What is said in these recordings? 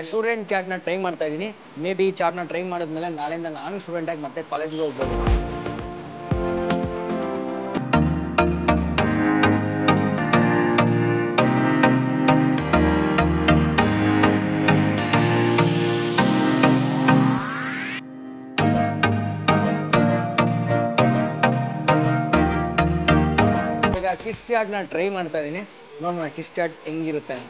Student ಚಾಟ್ನ try ಮಾಡ್ತಾ ಇದ್ದೀನಿ may be ಈ ಚಾಟ್ನ ಟ್ರೈ ಮಾಡಿದ್ಮೇಲೆ ನಾಳೆಯಿಂದ ನಾನು ಸ್ಟೂಡೆಂಟಾಗಿ ಮತ್ತೆ ಕಾಲೇಜ್ಗೆ ಹೋಗ್ಬೋದು ಈಗ ಕಿಸ್ ಚಾಟ್ನ ಟ್ರೈ ಮಾಡ್ತಾ ಇದ್ದೀನಿ ನೋಡೋಣ ಕಿಸ್ ಚಾಟ್ ಹೆಂಗಿರುತ್ತೆ ಅಂತ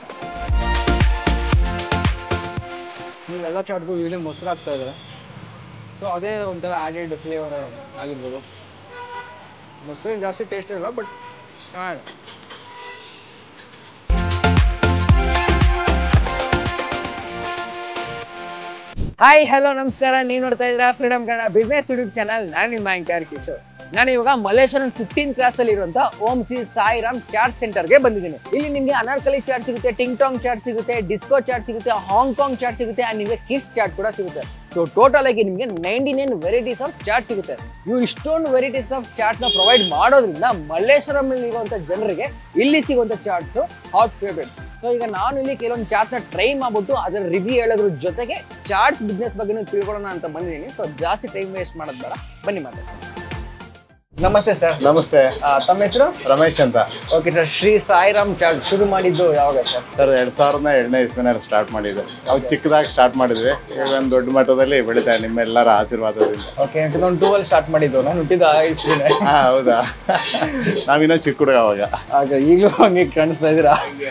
ಎಲ್ಲ ಚಾಟ್ಗೂ ಇಲ್ಲಿ ಮೊಸರು ಹಾಕ್ತಾ ಇದ್ದಾರೆ ಸೊ ಅದೇ ಒಂಥರ ಆ್ಯಡೆಡ್ ಫ್ಲೇವರ್ ಆಗಿರ್ಬೋದು ಮೊಸರು ಜಾಸ್ತಿ ಟೇಸ್ಟ್ ಇಲ್ಲ ಬಟ್ ಚೆನ್ನಾಗಿದೆ ಹಾಯ್ ಹಲೋ ನಮಸ್ಕಾರ ನೀವು ನೋಡ್ತಾ ಇದ್ದೀರಾ freedom Kannada business YouTube channel ನಾನು ನಿಮ್ಮ ಆಂಕರ್ ಕಿಶೋರ್ ನಾನು ಇವಾಗ ಮಲ್ಲೇಶ್ವರಂ ಫಿಫ್ಟೀನ್ ಕ್ಲಾಸ್ ಅಲ್ಲಿ ಇರುವಂತ ಓಂ ಸಿ ಸಾಯಿರಾಮ್ ಚಾಟ್ ಸೆಂಟರ್ಗೆ ಬಂದಿದ್ದೀನಿ ಇಲ್ಲಿ ನಿಮಗೆ ಅನಾರ್ಕಲಿ ಚಾಟ್ ಸಿಗುತ್ತೆ ಟಿಂಗ್ ಟಾಂಗ್ ಚಾಟ್ ಸಿಗುತ್ತೆ ಡಿಸ್ಕೋ ಚಾಟ್ ಸಿಗುತ್ತೆ ಹಾಂಗ್ಕಾಂಗ್ ಚಾಟ್ ಸಿಗುತ್ತೆ ಅಂಡ್ ನಿಮಗೆ ಕಿಸ್ ಚಾಟ್ ಕೂಡ ಸಿಗುತ್ತೆ ಸೊ ಟೋಟಲ್ ಆಗಿ ನಿಮಗೆ ninety nine varieties of chat ಸಿಗುತ್ತೆ ಇವು ಇಷ್ಟೊಂದು ವೆರೈಟೀಸ್ ಆಫ್ ಚಾಟ್ಸ್ ನ ಪ್ರೊವೈಡ್ ಮಾಡೋದ್ರಿಂದ ಮಲ್ಲೇಶ್ವರಂ ಇರುವಂತ ಜನರಿಗೆ ಇಲ್ಲಿ ಸಿಗುವಂತ ಚಾಟ್ಸ್ ಹಾಟ್ ಫೇವ್ರೇಟ್ ಸೊ ಈಗ ನಾನು ಇಲ್ಲಿ ಕೆಲವೊಂದು ಚಾಟ್ಸ್ ನ ಟ್ರೈ ಮಾಡ್ಬಿಟ್ಟು ಅದರ ರಿವ್ಯೂ ಹೇಳೋದ್ರ ಜೊತೆಗೆ ಚಾಟ್ಸ್ ಬಿಸ್ನೆಸ್ ಬಗ್ಗೆ ತಿಳ್ಕೊಳ್ಳೋಣ ಅಂತ ಬಂದಿದ್ದೀನಿ ಸೊ ಜಾಸ್ತಿ ಟೈಮ್ ವೇಸ್ಟ್ ಮಾಡೋದ್ ಬೇಡ ಬನ್ನಿ ಮಾತಾಡ್ತೀನಿ ನಮಸ್ತೆ ಸರ್ ನಮಸ್ತೆ ತಮ್ಮ ಹೆಸರು ರಮೇಶ್ ಅಂತ okay sir Shri Sairam chat ಶುರು ಮಾಡಿದ್ದು ಯಾವಾಗ ಸರ್ ಸರ್ ಎರಡ್ ಸಾವಿರದ ಎರಡನೇ ಇಸ್ವಿನಲ್ಲಿ ಸ್ಟಾರ್ಟ್ ಮಾಡಿದ್ದು ನಾವು ಚಿಕ್ಕದಾಗಿ ಸ್ಟಾರ್ಟ್ ಮಾಡಿದ್ವಿ ಈಗ ಒಂದು ದೊಡ್ಡ ಮಟ್ಟದಲ್ಲಿ ಬೆಳೀತಾ ಇದೆ ನಿಮ್ಮೆಲ್ಲರ ಆಶೀರ್ವಾದದಿಂದ ಓಕೆ ಟೂ ತೌಸಂಡ್ ಟೂ ಅಲ್ಲಿ ಸ್ಟಾರ್ಟ್ ಮಾಡಿದ್ದು ನಾನು ಹುಟ್ಟಿದ ಇಸ್ವಿನೇ ಹಾ ಹೌದಾ ನಾವಿನ್ನೂ ಚಿಕ್ಕ ಹುಡುಗ ಅವಾಗ ಆಗ ಈಗಲೂ ಹಂಗೆ ಕಾಣಿಸ್ತಾ ಇದ್ದೀರಾ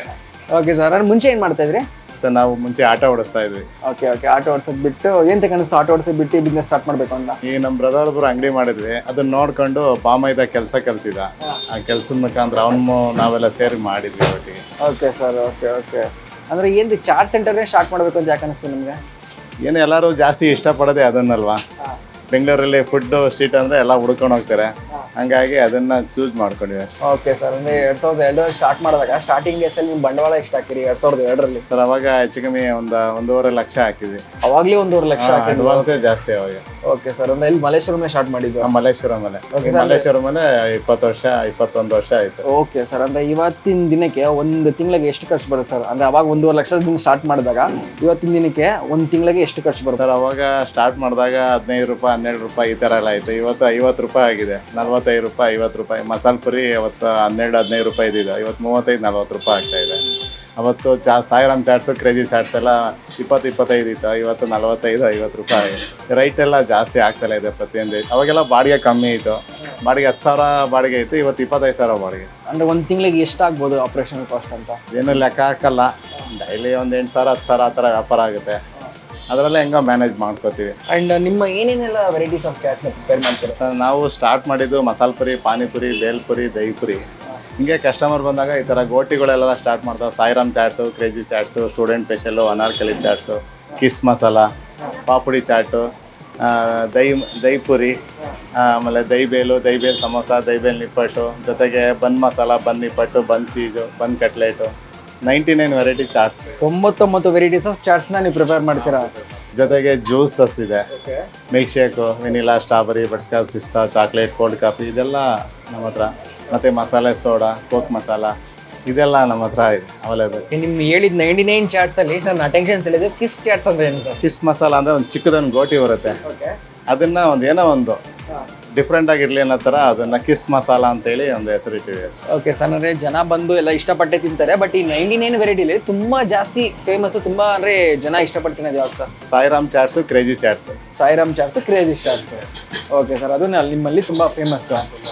ಓಕೆ ಸರ್ ನಾನು ಮುಂಚೆ ಏನು ಮಾಡ್ತಾ ಇದ್ರಿ ಸರ್ ನಾವು ಮುಂಚೆ ಆಟ ಓಡಿಸ್ತಾ ಇದ್ವಿ ಓಕೆ ಓಕೆ ಆಟೋ ಓಡಿಸೋದು ಬಿಟ್ಟು ಏನು ಕಾಣಿಸ್ತು ಆಟೋ ಓಡಿಸೋದು ಬಿಟ್ಟು ಬಿಸ್ನೆಸ್ ಸ್ಟಾರ್ಟ್ ಮಾಡಬೇಕು ಅಂತ ಈಗ ನಮ್ಮ ಬ್ರದರ್ ಒಬ್ರು ಅಂಗಡಿ ಮಾಡಿದ್ವಿ ಅದನ್ನ ನೋಡ್ಕೊಂಡು ಬಾಮೈದ ಕೆಲಸ ಕಲ್ತಿದ್ದ ಆ ಕೆಲಸದ ಮುಖಾಂತರ ಅವನು ನಾವೆಲ್ಲ ಸೇರಿ ಮಾಡಿದ್ವಿ ಒಟ್ಟಿಗೆ ಓಕೆ ಸರ್ ಓಕೆ ಓಕೆ ಅಂದರೆ ಏನು ಚಾಟ್ ಸೆಂಟರ್ನೇ ಸ್ಟಾರ್ಟ್ ಮಾಡಬೇಕು ಅಂತ ಯಾಕೆ ಅನಿಸ್ತು ನಿಮಗೆ ಏನು ಎಲ್ಲರೂ ಜಾಸ್ತಿ ಇಷ್ಟಪಡೋದೇ ಅದನ್ನಲ್ವಾ ಬೆಂಗಳೂರಲ್ಲಿ ಫುಡ್ ಸ್ಟ್ರೀಟ್ ಅಂದ್ರೆ ಎಲ್ಲ ಹುಡ್ಕೊಂಡು ಹೋಗ್ತಾರೆ ಹಂಗಾಗಿ ಅದನ್ನ ಚೂಸ್ ಮಾಡ್ಕೊಂಡಿವಿ ಅಷ್ಟೇ ಓಕೆ ಸರ್ ಅಂದರೆ ಎರಡು ಸಾವಿರದ ಎರಡರಲ್ಲಿ ಸ್ಟಾರ್ಟ್ ಮಾಡಿದಾಗ ಸ್ಟಾರ್ಟಿಂಗ್ ಡೇಸಲ್ಲಿ ನಿಮ್ಮ ಬಂಡವಾಳ ಎಷ್ಟು ಹಾಕಿರಿ ಎರಡು ಸಾವಿರದ ಎರಡರಲ್ಲಿ ಸರ್ ಅವಾಗ ಹೆಚ್ಚು ಕಮ್ಮಿ ಒಂದು ಒಂದೂವರೆ ಲಕ್ಷ ಹಾಕಿದ್ವಿ ಅವಾಗಲೇ ಒಂದೂವರೆ ಲಕ್ಷ ಹಾಕಿದ್ದು ಅಡ್ವಾನ್ಸೇ ಜಾಸ್ತಿ ಅವಾಗ ಓಕೆ ಸರ್ ಅಂದರೆ ಇಲ್ಲಿ ಮಲೇಶ್ವರಮೇ ಸ್ಟಾರ್ಟ್ ಮಾಡಿದ್ದು ಆ ಮಲ್ಲೇಶ್ವರಂ ಅಲ್ಲೇ ಮಲ್ಲೇಶ್ವರಂ ಅಲ್ಲೇ ಇಪ್ಪತ್ತು ವರ್ಷ ಇಪ್ಪತ್ತೊಂದು ವರ್ಷ ಆಯ್ತು ಓಕೆ ಸರ್ ಅಂದರೆ ಇವತ್ತಿನ ದಿನಕ್ಕೆ ಒಂದು ತಿಂಗಳಿಗೆ ಎಷ್ಟು ಖರ್ಚು ಬರುತ್ತೆ ಸರ್ ಅಂದರೆ ಅವಾಗ ಒಂದೂವರೆ ಲಕ್ಷದಿಂದ ಸ್ಟಾರ್ಟ್ ಮಾಡಿದಾಗ ಇವತ್ತಿನ ದಿನಕ್ಕೆ ಒಂದು ತಿಂಗಳಿಗೆ ಎಷ್ಟು ಖರ್ಚು ಬರುತ್ತೆ ಸರ್ ಅವಾಗ ಸ್ಟಾರ್ಟ್ ಮಾಡಿದಾಗ ಹದಿನೈದು ರೂಪಾಯಿ ಹನ್ನೆರಡು ರೂಪಾಯಿ ಈ ಥರ ಎಲ್ಲ ಆಯ್ತು ಇವತ್ತು ಐವತ್ತು ರೂಪಾಯಿ ಆಗಿದೆ ನಲ್ವತ್ತೈದು ರೂಪಾಯಿ ಐವತ್ತು ರೂಪಾಯಿ ಮಸಾಲೆ ಪುರಿ ಅವತ್ತು ಹನ್ನೆರಡು ಹದಿನೈದು ರೂಪಾಯಿ ಇದ್ದಿದ್ದು ಇವತ್ತು ಮೂವತ್ತೈದು ನಲ್ವತ್ತು ರೂಪಾಯಿ ಆಗ್ತಾ ಇದೆ ಅವತ್ತು ಚಾ ಸಾವಿರಾಮ್ ಚಾಟ್ಸು ಕ್ರೇಜಿ ಚಾಟ್ಸ್ ಎಲ್ಲ ಇಪ್ಪತ್ತು ಇಪ್ಪತ್ತೈದು ಇತ್ತು ಇವತ್ತು ನಲವತ್ತೈದು ಐವತ್ತು ರೂಪಾಯಿ ರೈಟ್ ಎಲ್ಲ ಜಾಸ್ತಿ ಆಗ್ತಲೇ ಇದೆ ಪ್ರತಿಯೊಂದು ಅವಾಗೆಲ್ಲ ಬಾಡಿಗೆ ಕಮ್ಮಿ ಇತ್ತು ಬಾಡಿಗೆ ಹತ್ತು ಸಾವಿರ ಬಾಡಿಗೆ ಇತ್ತು ಇವತ್ತು ಇಪ್ಪತ್ತೈದು ಸಾವಿರ ಬಾಡಿಗೆ ಅಂದರೆ ಒಂದು ತಿಂಗಳಿಗೆ ಎಷ್ಟಾಗ್ಬೋದು ಆಪ್ರೇಷನ್ ಕಾಸ್ಟ್ ಅಂತ ಏನು ಲೆಕ್ಕ ಹಾಕಲ್ಲ ಡೈಲಿ ಒಂದು ಎಂಟು ಸಾವಿರ ಹತ್ತು ಸಾವಿರ ಆ ಥರ ವ್ಯಾಪಾರ ಆಗುತ್ತೆ ಅದರಲ್ಲೇ ಹೆಂಗೋ ಮ್ಯಾನೇಜ್ ಮಾಡ್ಕೋತೀವಿ ಆ್ಯಂಡ್ ನಿಮ್ಮ ಏನೇನೆಲ್ಲ ವೆರೈಟೀಸ್ ಆಫ್ ಚಾಟ್ಸ್ನ ಪ್ರಿಪೇರ್ ಮಾಡ್ತೀರಾ ಸರ್ ನಾವು ಸ್ಟಾರ್ಟ್ ಮಾಡಿದ್ದು ಮಸಾಲೆ ಪುರಿ ಪಾನಿಪುರಿ ಬೇಲ್ಪುರಿ ದಹಿ ಪುರಿ ಹಿಂಗೆ ಕಸ್ಟಮರ್ ಬಂದಾಗ ಈ ಥರ ಗೋಟಿಗಳೆಲ್ಲ ಸ್ಟಾರ್ಟ್ ಮಾಡ್ತಾವೆ Sairam chats crazy chats student special Anarkali chats kiss masala papdi chat ಆ, ದಹಿ ದಹಿ ಪುರಿ ಆ, ಆಮೇಲೆ ದಹಿ ಬೇಲು ದಹಿ ಬೇಲ್ ಸಮೋಸ ದಹಿ ಬೇಲ್ ನಿಪ್ಪಟ್ಟು ಜೊತೆಗೆ bun masala bun nippattu bun cheese bun cutlet ninety nine variety chats ತೊಂಬತ್ತೊಂಬತ್ತು ವೆರೈಟೀಸ್ ಆಫ್ ಚಾಟ್ಸ್ನ ನೀವು ಪ್ರಿಪೇರ್ ಮಾಡ್ತೀರಾ ಜೊತೆಗೆ ಜ್ಯೂಸಸ್ ಇದೆ milk shake vanilla strawberry butterscotch pista chocolate cold coffee ಇದೆಲ್ಲ ನಮ್ಮ ಹತ್ರ ಮತ್ತು ಮಸಾಲೆ ಸೋಡಾ ಕೋಕ್ ಮಸಾಲ ಇದೆಲ್ಲ ನಮ್ಮ ಹತ್ರ ಇದೆ ಅವೈಲೇಬಲ್ ನಿಮ್ಮ ಹೇಳಿದ ನೈಂಟಿ ನೈನ್ ಚಾಟ್ಸಲ್ಲಿ ನನ್ನ ಅಟೆನ್ಷನ್ ಸೆಳೆದು ಕಿಸ್ ಚಾಟ್ಸ್ ಅಂದ್ರೆ ಏನು ಸರ್ ಕಿಸ್ ಮಸಾಲ ಅಂದರೆ ಒಂದು ಚಿಕ್ಕದೊಂದು ಗೋಟಿ ಬರುತ್ತೆ ಓಕೆ ಅದನ್ನು ಒಂದು ಏನೋ ಒಂದು ಡಿಫ್ರೆಂಟ್ ಆಗಿರಲಿ ಅನ್ನೋ ಥರ ಅದನ್ನು ಕಿಸ್ ಮಸಾಲ ಅಂತೇಳಿ ಒಂದು ಹೆಸರಿಟ್ಟಿವಿ ಅಷ್ಟೇ ಓಕೆ ಸರ್ ಅಂದರೆ ಜನ ಬಂದು ಎಲ್ಲ ಇಷ್ಟಪಟ್ಟೆ ತಿಂತಾರೆ ಬಟ್ ಈ ನೈಂಟಿ ನೈನ್ ವೆರೈಟಿಲಿ ತುಂಬ ಜಾಸ್ತಿ ಫೇಮಸ್ ತುಂಬ ಅಂದರೆ ಜನ ಇಷ್ಟಪಟ್ಟು ತಿನ್ನೋದು ಯಾವ್ದು sir Sairam chats crazy chats Sairam chats crazy chats okay sir ಅದು ನಲ್ಲಿ- ನಿಮ್ಮಲ್ಲಿ ತುಂಬ ಫೇಮಸ್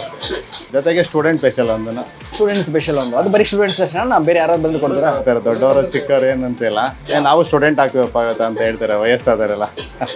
ಜೊತೆಗೆ ಸ್ಟೂಡೆಂಟ್ ಸ್ಪೆಷಲ್ ಒಂದನ್ನು ಸ್ಟೂಡೆಂಟ್ ಸ್ಪೆಷಲ್ ಒಂದು ಅದು ಬರೀ ಸ್ಟೂಡೆಂಟ್ಸ್ ಅಷ್ಟೇ ನಾ ಬೇರೆ ಯಾರಾದ್ರು ಬಂದು ಕೊಡ್ತೀರಾ ಆ ಥರ ದೊಡ್ಡವರು ಚಿಕ್ಕವರು ಏನಂತಿಲ್ಲ ಏ ನಾವು ಸ್ಟೂಡೆಂಟ್ ಆಗ್ತೀವಪ್ಪ ಇವತ್ತು ಅಂತ ಹೇಳ್ತಾರೆ ವಯಸ್ಸಾದವರೆಲ್ಲ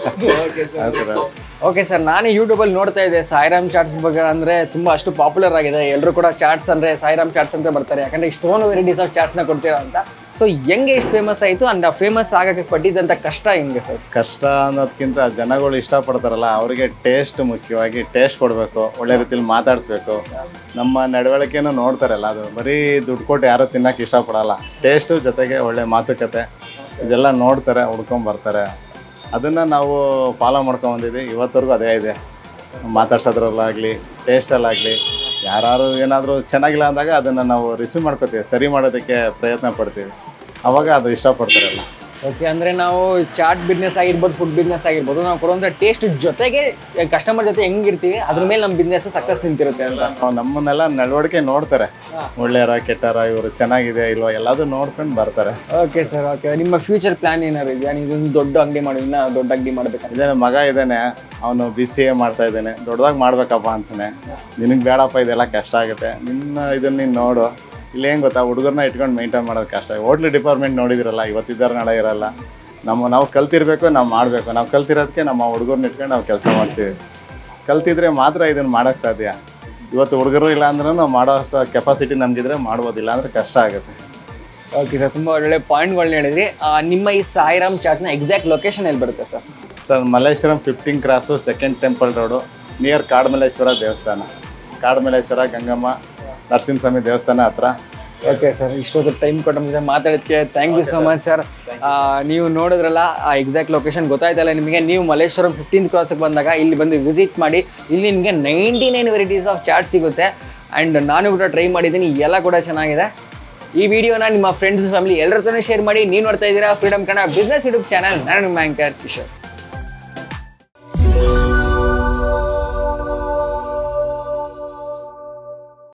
ಆ ಥರ ಓಕೆ ಸರ್ ನಾನು ಯೂಟ್ಯೂಬಲ್ಲಿ ನೋಡ್ತಾ ಇದ್ದೆ ಸಾಯಿರಾಮ್ ಚಾಟ್ಸ್ ಬಗ್ಗೆ ಅಂದರೆ ತುಂಬ ಅಷ್ಟು ಪಾಪ್ಯುಲರ್ ಆಗಿದೆ ಎಲ್ಲರೂ ಕೂಡ ಚಾಟ್ಸ್ ಅಂದರೆ ಸಾಯಿರಾಮ್ ಚಾಟ್ಸ್ ಅಂತ ಬರ್ತಾರೆ ಯಾಕಂದರೆ ಇಷ್ಟೊಂದು ವೆರೈಟೀಸ್ ಆಫ್ ಚಾಟ್ಸ್ನ ಕೊಡ್ತೀರಾ ಅಂತ ಸೊ ಹೆಂಗೆ ಇಷ್ಟು ಫೇಮಸ್ ಆಯಿತು ಅಂಡ್ ಆ ಫೇಮಸ್ ಆಗಕ್ಕೆ ಪಟ್ಟಿದ್ದಂಥ ಕಷ್ಟ ಹೆಂಗೆ ಸರ್ ಕಷ್ಟ ಅನ್ನೋದಕ್ಕಿಂತ ಜನಗಳು ಇಷ್ಟಪಡ್ತಾರಲ್ಲ ಅವರಿಗೆ ಟೇಸ್ಟ್ ಮುಖ್ಯವಾಗಿ ಟೇಸ್ಟ್ ಕೊಡಬೇಕು ಒಳ್ಳೆ ರೀತಿಲಿ ಮಾತಾಡಿಸ್ಬೇಕು ನಮ್ಮ ನಡವಳಿಕೆನೂ ನೋಡ್ತಾರಲ್ಲ ಅದು ಬರೀ ದುಡ್ಡು ಕೊಟ್ಟು ಯಾರೂ ತಿನ್ನಕ್ಕೆ ಇಷ್ಟಪಡಲ್ಲ ಟೇಸ್ಟು ಜೊತೆಗೆ ಒಳ್ಳೆ ಮಾತುಕತೆ ಇದೆಲ್ಲ ನೋಡ್ತಾರೆ ಹುಡ್ಕೊಂಡ್ ಬರ್ತಾರೆ ಅದನ್ನು ನಾವು ಫಾಲೋ ಮಾಡ್ಕೊಂಡ್ ಬಂದಿದ್ದೀವಿ ಇವತ್ತವರೆಗೂ ಅದೇ ಇದೆ ಮಾತಾಡ್ಸೋದ್ರಲ್ಲಾಗಲಿ ಟೇಸ್ಟಲ್ಲಾಗಲಿ ಯಾರು ಏನಾದರೂ ಚೆನ್ನಾಗಿಲ್ಲ ಅಂದಾಗ ಅದನ್ನು ನಾವು ರಿಸೀವ್ ಮಾಡ್ಕೋತೀವಿ ಸರಿ ಮಾಡೋದಕ್ಕೆ ಪ್ರಯತ್ನ ಪಡ್ತೀವಿ ಅವಾಗ ಅದು ಇಷ್ಟಪಡ್ತಾರಲ್ಲ ಓಕೆ ಅಂದ್ರೆ ನಾವು ಚಾಟ್ ಬಿಸ್ನೆಸ್ ಆಗಿರ್ಬೋದು ಫುಡ್ ಬಿಸ್ನೆಸ್ ಆಗಿರ್ಬೋದು ನಾವು ಕೊಡುವಂಥ ಟೇಸ್ಟ್ ಜೊತೆಗೆ ಕಸ್ಟಮರ್ ಜೊತೆ ಹೆಂಗಿರ್ತೀವಿ ಅದ್ರ ಮೇಲೆ ನಮ್ಮ ಬಿಸ್ನೆಸ್ ಸಕ್ಸಸ್ ನಿಂತಿರುತ್ತೆ ಅಂತ ಅವ್ರು ನಮ್ಮನ್ನೆಲ್ಲ ನಡವಳಿಕೆ ನೋಡ್ತಾರೆ ಹಾ. ಒಳ್ಳೆಯರ ಕೆಟ್ಟರ ಇವರು ಚೆನ್ನಾಗಿದೆ ಇಲ್ವಾ ಎಲ್ಲದೂ ನೋಡ್ಕೊಂಡು ಬರ್ತಾರೆ ಓಕೆ ಸರ್ ಓಕೆ ನಿಮ್ಮ ಫ್ಯೂಚರ್ ಪ್ಲಾನ್ ಏನಾದ್ರು ಇದೆಯಾ ನೀವು ಇದೊಂದು ದೊಡ್ಡ ಅಂಗಡಿ ಮಾಡಿ ಇನ್ನ ದೊಡ್ಡ ಅಂಗಡಿ ಮಾಡ್ಬೇಕಂತ ಇದೇನೆ ಮಗ ಇದ್ದಾನೆ ಅವನು ಬಿ ಸಿ ಎ ಮಾಡ್ತಾ ಇದ್ದಾನೆ ದೊಡ್ಡದಾಗಿ ಮಾಡ್ಬೇಕಪ್ಪ ಅಂತಾನೆ ನಿನಗೆ ಬೇಡಪ್ಪ ಇದೆಲ್ಲ ಕಷ್ಟ ಆಗುತ್ತೆ ನಿನ್ನ ಇದನ್ನ ನೀನು ನೋಡು ಇಲ್ಲಿ ಏನು ಗೊತ್ತಾ ಹುಡುಗರನ್ನ ಇಟ್ಕೊಂಡು ಮೇಂಟೈನ್ ಮಾಡೋದು ಕಷ್ಟ ಹೋಟ್ಲ್ ಡಿಪಾರ್ಟ್ಮೆಂಟ್ ನೋಡಿದಿರಲ್ಲ ಇವತ್ತಿದ್ದಾರೆ ನಾಳೆ ಇರಲ್ಲ ನಮ್ಮ ನಾವು ಕಲ್ತಿರ್ಬೇಕು ನಾವು ಮಾಡಬೇಕು ನಾವು ಕಲ್ತಿರೋದಕ್ಕೆ ನಮ್ಮ ಹುಡುಗರನ್ನ ಇಟ್ಕೊಂಡು ನಾವು ಕೆಲಸ ಮಾಡ್ತೀವಿ ಕಲ್ತಿದ್ರೆ ಮಾತ್ರ ಇದನ್ನು ಮಾಡೋಕ್ಕೆ ಸಾಧ್ಯ ಇವತ್ತು ಹುಡುಗರು ಇಲ್ಲ ಅಂದ್ರೂ ನಾವು ಮಾಡೋ ಅಷ್ಟು ಕೆಪಾಸಿಟಿ ನಮಗಿದ್ರೆ ಮಾಡ್ಬೋದಿಲ್ಲ ಅಂದರೆ ಕಷ್ಟ ಆಗುತ್ತೆ ಓಕೆ ಸರ್ ತುಂಬ ಒಳ್ಳೆ ಪಾಯಿಂಟ್ಗಳನ್ನ ಹೇಳಿದ್ರಿ ಆ, ನಿಮ್ಮ ಈ ಸಾಯಿರಾಮ್ ಚಾಟ್ಸ್ನ ಎಕ್ಸಾಕ್ಟ್ ಲೊಕೇಶನ್ ಎಲ್ಲಿ ಬರುತ್ತೆ sir sir Malleshwaram fifteen cross second temple road near Kadmalleshwara ದೇವಸ್ಥಾನ ಕಾಡ್ಮಲ್ಲೇಶ್ವರ ಗಂಗಮ್ಮ ನರಸಿಂಹಸ್ವಾಮಿ ದೇವಸ್ಥಾನ ಹತ್ರ ಓಕೆ ಸರ್ ಇಷ್ಟೊತ್ತು ಟೈಮ್ ಕೊಟ್ಟ ಮುಂದೆ ಮಾತಾಡೋದಕ್ಕೆ thank you so much sir ನೀವು ನೋಡಿದ್ರಲ್ಲ ಆ ಎಕ್ಸಾಕ್ಟ್ ಲೊಕೇಶನ್ ಗೊತ್ತಾಯ್ತಲ್ಲ ನಿಮಗೆ ನೀವು ಮಲ್ಲೇಶ್ವರಂ ಫಿಫ್ಟೀನ್ತ್ ಕ್ರಾಸಿಗೆ ಬಂದಾಗ ಇಲ್ಲಿ ಬಂದು ವಿಸಿಟ್ ಮಾಡಿ ಇಲ್ಲಿ ನಿಮಗೆ ninety nine varieties of chat ಸಿಗುತ್ತೆ ಆ್ಯಂಡ್ ನಾನು ಕೂಡ ಟ್ರೈ ಮಾಡಿದ್ದೀನಿ ಎಲ್ಲ ಕೂಡ ಚೆನ್ನಾಗಿದೆ ಈ ವಿಡಿಯೋನ ನಿಮ್ಮ ಫ್ರೆಂಡ್ಸ್ ಫ್ಯಾಮಿಲಿ ಎಲ್ಲರ ಹತ್ರನೂ ಶೇರ್ ಮಾಡಿ ನೀವು ನೋಡ್ತಾ ಇದ್ದೀರಾ freedom Kannada business YouTube channel ನಾನು ನಿಮ್ಮ ಆಂಕರ್ ಕಿಶೋರ್